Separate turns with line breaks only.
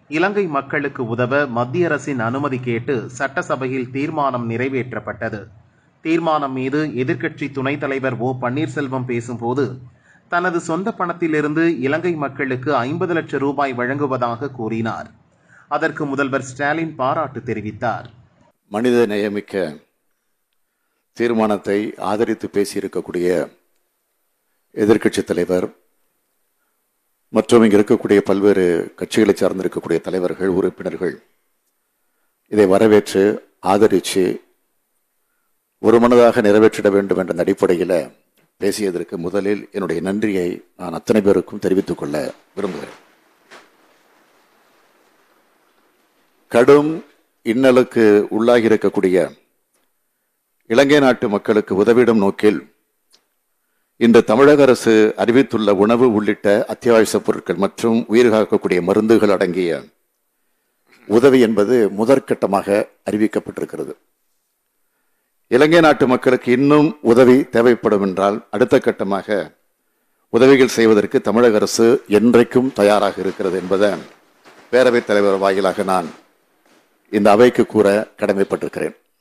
இலங்கை மக்களுக்கு உதவ மத்திய அரசின் அனுமதி கேட்டு சட்டசபையில் தீர்மானம் நிறைவேற்றப்பட்டது தீர்மானம் மீது எதிர்க்கட்சி துணைத் தலைவர் ஓ பன்னீர்செல்வம் பேசும்போது தனது சொந்த பணத்திலிருந்து இலங்கை மக்களுக்கு ஐம்பது லட்சம் ரூபாய் வழங்குவதாக கூறினார் அதற்கு முதல்வர் ஸ்டாலின் பாராட்டு தெரிவித்தார்
மனித நேயமிக்க தீர்மானத்தை ஆதரித்து பேசியிருக்கக்கூடிய எதிர்க்கட்சித் தலைவர் மற்றும் இங்கு இருக்கக்கூடிய பல்வேறு கட்சிகளை சார்ந்திருக்கக்கூடிய தலைவர்கள் உறுப்பினர்கள் இதை வரவேற்று ஆதரித்து ஒரு மனதாக நிறைவேற்றிட வேண்டும் என்ற அடிப்படையில் பேசியதற்கு முதலில் என்னுடைய நன்றியை நான் அத்தனை பேருக்கும் தெரிவித்துக் கொள்ள விரும்புகிறேன் கடும் இன்னலுக்கு உள்ளாகி இருக்கக்கூடிய இலங்கை நாட்டு மக்களுக்கு உதவிடும் நோக்கில் இன்று தமிழக அரசு அறிவித்துள்ள உணவு உள்ளிட்ட அத்தியாவசிய பொருட்கள் மற்றும் உயிர் காக்கக்கூடிய மருந்துகள் அடங்கிய உதவி என்பது முதற்கட்டமாக அறிவிக்கப்பட்டிருக்கிறது இலங்கை நாட்டு மக்களுக்கு இன்னும் உதவி தேவைப்படும் என்றால் அடுத்த கட்டமாக உதவிகள் செய்வதற்கு தமிழக அரசு என்றைக்கும் தயாராக இருக்கிறது என்பதை பேரவைத் தலைவர் வாயிலாக நான் இந்த அவைக்கு கூற கடமைப்பட்டிருக்கிறேன்